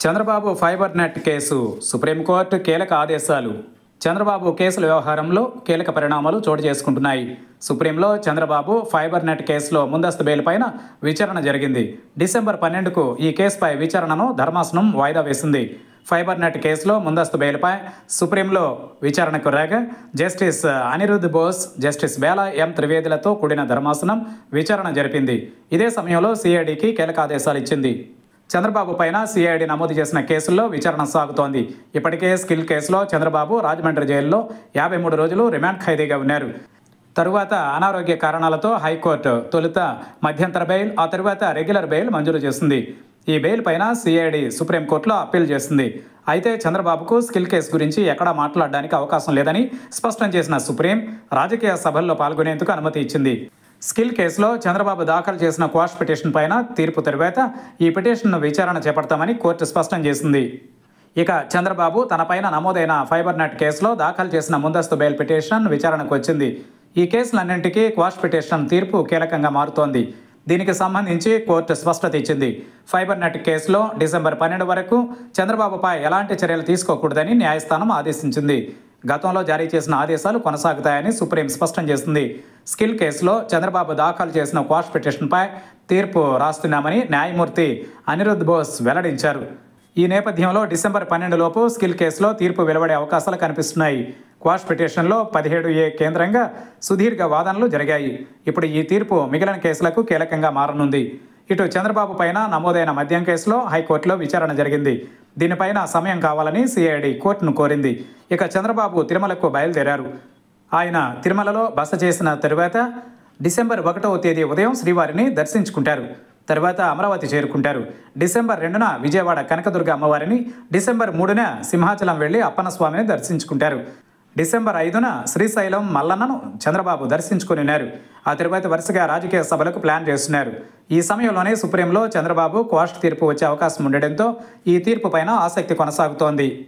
Chandrababu fibre net case supreme court కీలక ఆదేశాలు చంద్రబాబు కేసుల వ్యవహారంలో కీలక పరిణామాలు చోటు చేసుకుంటున్నాయి సుప్రీంలో చంద్రబాబు ఫైబర్ నెట్ కేసులో ముందస్తు బెయిల్ పైన విచారణ జరిగింది డిసెంబర్ పన్నెండుకు ఈ కేసుపై విచారణను ధర్మాసనం వాయిదా వేసింది ఫైబర్ నెట్ కేసులో ముందస్తు బెయిల్పై సుప్రీంలో విచారణకు రాగా justice Aniruddha Bose justice Bela M త్రివేదులతో కూడిన ధర్మాసనం విచారణ జరిపింది ఇదే సమయంలో సిఐడికి కీలక ఆదేశాలు ఇచ్చింది చంద్రబాబు పైన సిఐడి నమోదు చేసిన కేసుల్లో విచారణ సాగుతోంది ఇప్పటికే స్కిల్ కేసులో చంద్రబాబు రాజమండ్రి జైల్లో యాభై మూడు రోజులు రిమాండ్ ఖైదీగా ఉన్నారు తరువాత అనారోగ్య కారణాలతో హైకోర్టు తొలుత మధ్యంతర బెయిల్ ఆ తరువాత రెగ్యులర్ బెయిల్ మంజూరు చేసింది ఈ బెయిల్ పైన సిఐడి సుప్రీంకోర్టులో అప్పీల్ చేసింది అయితే చంద్రబాబుకు స్కిల్ కేసు గురించి ఎక్కడా మాట్లాడడానికి అవకాశం లేదని స్పష్టం చేసిన సుప్రీం రాజకీయ సభల్లో పాల్గొనేందుకు అనుమతి ఇచ్చింది స్కిల్ కేసులో చంద్రబాబు దాఖలు చేసిన క్వాష్ పిటిషన్ పైన తీర్పు తరువాత ఈ పిటిషన్ను విచారణ చేపడతామని కోర్టు స్పష్టం చేసింది ఇక చంద్రబాబు తనపైన నమోదైన ఫైబర్ నెట్ కేసులో దాఖలు చేసిన ముందస్తు బెయిల్ పిటిషన్ విచారణకు వచ్చింది ఈ కేసులన్నింటికీ క్వాష్ పిటిషన్ తీర్పు కీలకంగా మారుతోంది దీనికి సంబంధించి కోర్టు స్పష్టత ఇచ్చింది ఫైబర్ నెట్ కేసులో డిసెంబర్ పన్నెండు వరకు చంద్రబాబుపై ఎలాంటి చర్యలు తీసుకోకూడదని న్యాయస్థానం ఆదేశించింది గతంలో జారీ చేసిన ఆదేశాలు కొనసాగుతాయని సుప్రీం స్పష్టం చేసింది స్కిల్ కేసులో చంద్రబాబు దాఖలు చేసిన క్వాష్ పిటిషన్పై తీర్పు రాస్తున్నామని న్యాయమూర్తి అనిరుద్ బోస్ వెల్లడించారు ఈ నేపథ్యంలో డిసెంబర్ పన్నెండులోపు స్కిల్ కేసులో తీర్పు వెలువడే అవకాశాలు కనిపిస్తున్నాయి క్వాష్ పిటిషన్లో పదిహేడు ఏ కేంద్రంగా సుదీర్ఘ వాదనలు జరిగాయి ఇప్పుడు ఈ తీర్పు మిగిలిన కేసులకు కీలకంగా మారనుంది ఇటు చంద్రబాబు పైన నమోదైన మద్యం కేసులో హైకోర్టులో విచారణ జరిగింది దీనిపైన సమయం కావాలని సిఐడి కోర్టును కోరింది ఇక చంద్రబాబు తిరుమలకు బయలుదేరారు ఆయన తిరుమలలో బస చేసిన తరువాత డిసెంబర్ ఒకటవ తేదీ ఉదయం శ్రీవారిని దర్శించుకుంటారు తర్వాత అమరావతి చేరుకుంటారు డిసెంబర్ రెండున విజయవాడ కనకదుర్గ అమ్మవారిని డిసెంబర్ మూడున సింహాచలం వెళ్లి అప్పన్న స్వామిని దర్శించుకుంటారు డిసెంబర్ ఐదున శ్రీశైలం మల్లన్నను చంద్రబాబు దర్శించుకుని ఉన్నారు ఆ తరువాత వరుసగా రాజకీయ సభలకు ప్లాన్ చేస్తున్నారు ఈ సమయంలోనే సుప్రీంలో చంద్రబాబు క్వాష్ తీర్పు వచ్చే అవకాశం ఉండడంతో ఈ తీర్పు పైన ఆసక్తి కొనసాగుతోంది